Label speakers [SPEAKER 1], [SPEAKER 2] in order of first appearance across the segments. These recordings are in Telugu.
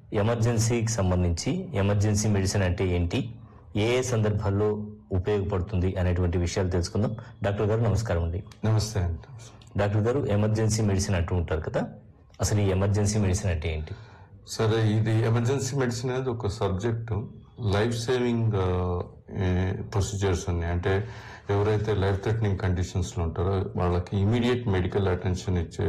[SPEAKER 1] ఎమర్జెన్సీకి సంబంధించి ఎమర్జెన్సీ మెడిసిన్ అంటే ఏంటి ఏ ఏ సందర్భాల్లో ఉపయోగపడుతుంది అనేటువంటి విషయాలు తెలుసుకుందాం డాక్టర్ గారు నమస్కారం అండి
[SPEAKER 2] నమస్తే అండి
[SPEAKER 1] డాక్టర్ గారు ఎమర్జెన్సీ మెడిసిన్ అంటూ ఉంటారు కదా అసలు ఈ ఎమర్జెన్సీ మెడిసిన్ అంటే ఏంటి
[SPEAKER 2] సరే ఇది ఎమర్జెన్సీ మెడిసిన్ అనేది ఒక సబ్జెక్టు లైఫ్ సేవింగ్ ప్రొసీజర్స్ ఉన్నాయి అంటే ఎవరైతే లైఫ్ థ్రెటనింగ్ కండిషన్స్లో ఉంటారో వాళ్ళకి ఇమీడియట్ మెడికల్ అటెన్షన్ ఇచ్చే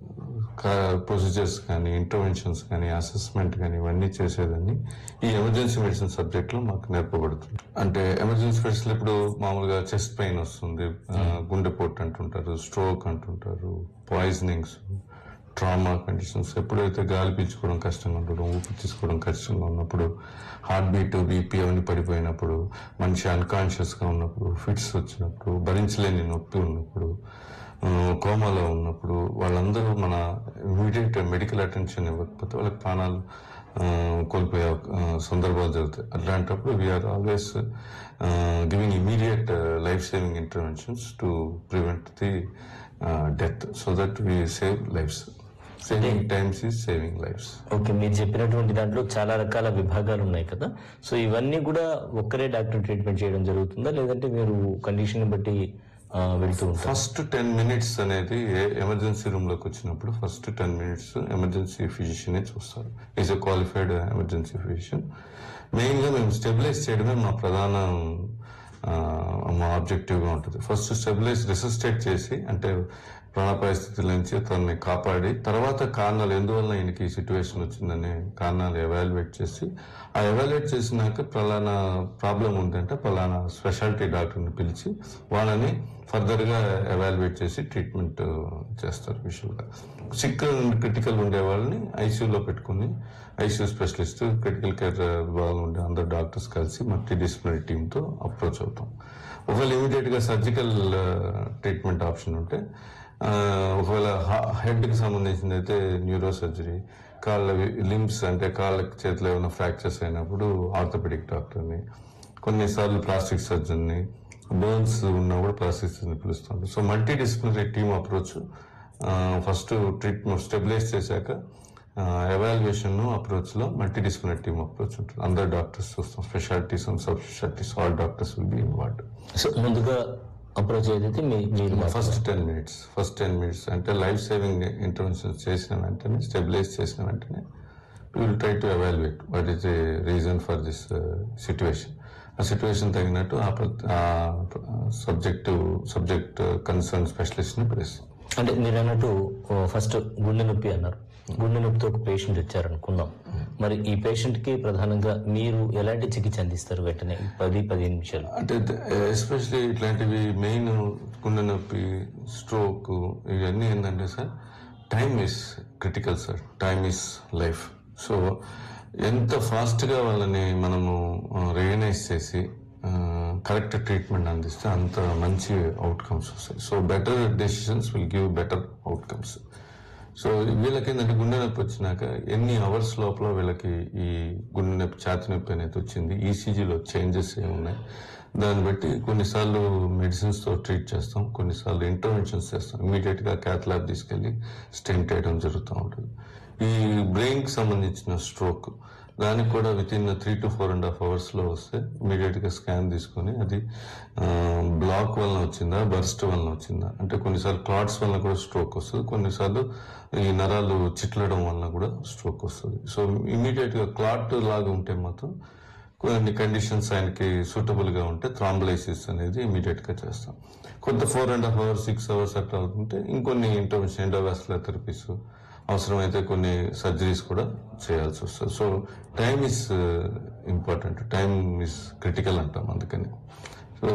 [SPEAKER 2] ప్రొసీజర్స్ కానీ ఇంటర్వెన్షన్స్ కానీ అసెస్మెంట్ కానీ ఇవన్నీ చేసేదాన్ని ఈ ఎమర్జెన్సీ మెడిసిన్ సబ్జెక్ట్లో మాకు నేర్పబడుతుంది అంటే ఎమర్జెన్సీ మెడిసిన్ ఇప్పుడు మామూలుగా చెస్ట్ పెయిన్ వస్తుంది ఆ, గుండెపోటు అంటుంటారు స్ట్రోక్ అంటుంటారు పాయిజనింగ్స్ ట్రామా కండిషన్స్ ఎప్పుడైతే గాలి పీల్చుకోవడం కష్టంగా ఉండడం ఊపిరి తీసుకోవడం కష్టంగా ఉన్నప్పుడు హార్ట్ బీట్ బీపీ అవన్నీ పడిపోయినప్పుడు మనిషి అన్కాన్షియస్గా ఉన్నప్పుడు ఫిట్స్ వచ్చినప్పుడు భరించలేని నొప్పి ఉన్నప్పుడు ఆ, కోమాలో ఉన్నప్పుడు వాళ్ళందరూ మన ఇమీడియట్ మెడికల్ అటెన్షన్ ఇవ్వకపోతే వాళ్ళకి ప్రాణాలు ఆ, కోల్పోయే ఆ, సందర్భాలు జరుగుతాయి అట్లాంటప్పుడు we are always giving immediate life saving interventions to prevent the death so that we save lives saving times is saving lives
[SPEAKER 1] okay మీరు చెప్పినటువంటి దాంట్లో చాలా రకాల విభాగాలు ఉన్నాయి కదా సో ఇవన్నీ కూడా ఒక్కరే డాక్టర్ ట్రీట్మెంట్ చేయడం జరుగుతుందా లేదంటే మీరు కండిషన్ బట్టి ఆ, వెళ్తూ ఉంటారు
[SPEAKER 2] ఫస్ట్ టెన్ మినిట్స్ అనేది ఎమర్జెన్సీ రూమ్ లోకి వచ్చినప్పుడు ఫస్ట్ టెన్ మినిట్స్ ఎమర్జెన్సీ ఫిజిషియనే చూస్తారు is a qualified emergency physician main గా మేము స్టెబిలైజ్ చేయడమే మా ప్రధాన ఆ, మా ఆబ్జెక్టివ్ గా ఉంటుంది ఫస్ట్ స్టెబిలైజ్ రిసస్టేట్ చేసి అంటే ప్రాణాపాయ స్థితి నుంచి తనని కాపాడి తర్వాత కారణాలు ఎందువల్ల ఈయనకి ఈ సిచ్యువేషన్ వచ్చిందనే కారణాలు ఎవాల్యుయేట్ చేసి ఆ ఎవాల్యుయేట్ చేసినాక పలానా ప్రాబ్లం ఉందంటే పలానా స్పెషాలిటీ డాక్టర్ని పిలిచి వాళ్ళని ఫర్దర్గా ఎవాల్యుయేట్ చేసి ట్రీట్మెంట్ చేస్తారు యూజువల్గా సిక్ క్రిటికల్ ఉండే వాళ్ళని ఐసీయూలో పెట్టుకుని ఐసీయూ స్పెషలిస్ట్ క్రిటికల్ కేర్ విభాగంలో ఉండే అందరు డాక్టర్స్ కలిసి మల్టీ డిసిప్లినరీ టీంతో అప్రోచ్ అవుతాం ఒకవేళ ఇమీడియట్గా సర్జికల్ ట్రీట్మెంట్ ఆప్షన్ ఉంటే ఆ, ఒకవేళ హెడ్కి సంబంధించింది అయితే న్యూరో సర్జరీ కాళ్ళ లిమ్స్ అంటే కాళ్ళకి చేతిలో ఏమైనా ఫ్రాక్చర్స్ అయినప్పుడు ఆర్థోపెడిక్ డాక్టర్ని కొన్నిసార్లు ప్లాస్టిక్ సర్జన్ని బర్న్స్ ఉన్నా కూడా ప్లాస్టిక్ సర్జన్ పిలుస్తుంటారు so multi disciplinary team approach first treatment stabilise చేశాక ఎవాల్యుయేషన్ అప్రోచ్ లో మల్టీ డిసిప్లినరీ టీమ్ అప్రోచ్ ఉంటుంది అందరు డాక్టర్స్ చూస్తాం specialities and sub specialities all doctors will be involved
[SPEAKER 1] so ముందుగా అప్రోచ్ ఏదైతే మీ- మీరు మాత్రమే.
[SPEAKER 2] First ten minutes first ten minutes అంటే లైఫ్ సేవింగ్ ఇంటర్వెన్షన్ చేసిన వెంటనే స్టెబిలైజ్ చేసిన వెంటనే will try to evaluate what is the reason for this situation ఆ సిచ్యువేషన్ తగినట్టు ఆ సబ్జెక్ట్ సబ్జెక్ట్ కన్సర్న్ స్పెషలిస్ట్ ని పిలుస్తాం
[SPEAKER 1] అంటే మీరు అన్నట్టు ఫస్ట్ గుండె నొప్పి అన్నారు గుండె నొప్పితో ఒక పేషెంట్ వచ్చారనుకుందాం మరి ఈ పేషెంట్ కి ప్రధానంగా మీరు ఎలాంటి చికిత్స అందిస్తారు వెంటనే ఈ పది పదిహేను నిమిషాలు
[SPEAKER 2] అంటే ఎస్పెషలీ ఇట్లాంటివి మెయిన్ గుండె నొప్పి స్ట్రోక్ ఇవన్నీ ఏంటంటే sir time is critical sir time is life so ఎంత ఫాస్ట్గా వాళ్ళని మనము రియలైజ్ చేసి కరెక్ట్ ట్రీట్మెంట్ అందిస్తే అంత మంచి అవుట్కమ్స్ వస్తాయి so better decisions will give better outcomes so వీళ్ళకి ఏంటంటే గుండె నొప్పి వచ్చినాక ఎన్ని అవర్స్ లోపల వీళ్ళకి ఈ గుండె నొప్పి ఛాతి నొప్పి అనేది వచ్చింది ఈసీజీలో చేంజెస్ ఏమున్నాయి దాన్ని బట్టి కొన్నిసార్లు మెడిసిన్స్ తో ట్రీట్ చేస్తాం కొన్నిసార్లు ఇంటర్వెన్షన్స్ చేస్తాం ఇమీడియట్ గా క్యాత్ ల్యాబ్ తీసుకెళ్లి స్టెంట్ వేయడం జరుగుతూ ఉంటుంది ఈ బ్రెయిన్ కి సంబంధించిన స్ట్రోక్ దానికి కూడా within three to four and half hours లో వస్తే ఇమీడియట్ గా స్కాన్ తీసుకొని అది బ్లాక్ వలన వచ్చిందా బర్స్ట్ వలన వచ్చిందా అంటే కొన్నిసార్లు క్లాట్స్ వలన కూడా స్ట్రోక్ వస్తుంది కొన్నిసార్లు ఈ నరాలు చిట్లడం వలన కూడా స్ట్రోక్ వస్తుంది సో ఇమీడియట్ గా క్లాట్ లాగా ఉంటే మాత్రం కొన్ని కండిషన్స్ ఆయనకి సూటబుల్ గా ఉంటే థ్రాంబలైసిస్ అనేది ఇమీడియట్ గా చేస్తాం కొంత four and half hours six hours అట్లా అవుతుంటే ఇంకొన్ని ఇంటర్వెన్షన్ ఎండోవాస్కులర్ థెరపీస్ అవసరమైతే కొన్ని సర్జరీస్ కూడా చేయాల్సి వస్తుంది so time is important time is critical అంటాం అందుకని సో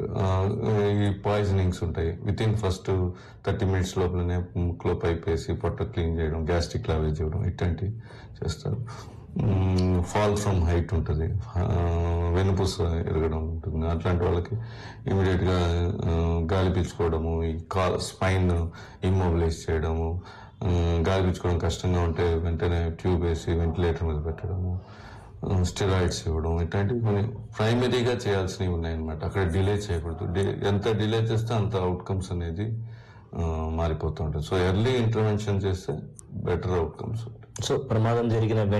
[SPEAKER 2] ఈ పాయిజనింగ్స్ ఉంటాయి within first thirty minutes లోపలనే ముక్కులో పైప్ వేసి పొట్ట క్లీన్ చేయడం గ్యాస్ట్రిక్ లావేజ్ చేయడం ఇట్లాంటివి చేస్తారు ఫాల్ ఫ్రమ్ హైట్ ఉంటుంది వెనుపూస ఎరగడం ఉంటుంది అట్లాంటి వాళ్ళకి ఇమీడియట్ గా ఆ, గాలి పీల్చుకోవడము ఈ కాల్ స్పైన్ ఇమ్మొబిలైజ్ చేయడము ఆ, గాలి పీల్చుకోవడం కష్టంగా ఉంటే వెంటనే ట్యూబ్ వేసి వెంటిలేటర్ మీద పెట్టడము స్టెరాయిడ్స్ ఇవ్వడం ఇట్లాంటివి కొన్ని ప్రైమరీగా చేయాల్సినవి ఉన్నాయన్నమాట అక్కడ డిలే చేయకూడదు డి- ఎంత డిలే చేస్తే అంత అవుట్కమ్స్ అనేది ఆ, మారిపోతూ ఉంటుంది సో ఎర్లీ ఇంటర్వెన్షన్ చేస్తే బెటర్ అవుట్కమ్స్ ఉంటాయి
[SPEAKER 1] సో ప్రమాదం జరిగిన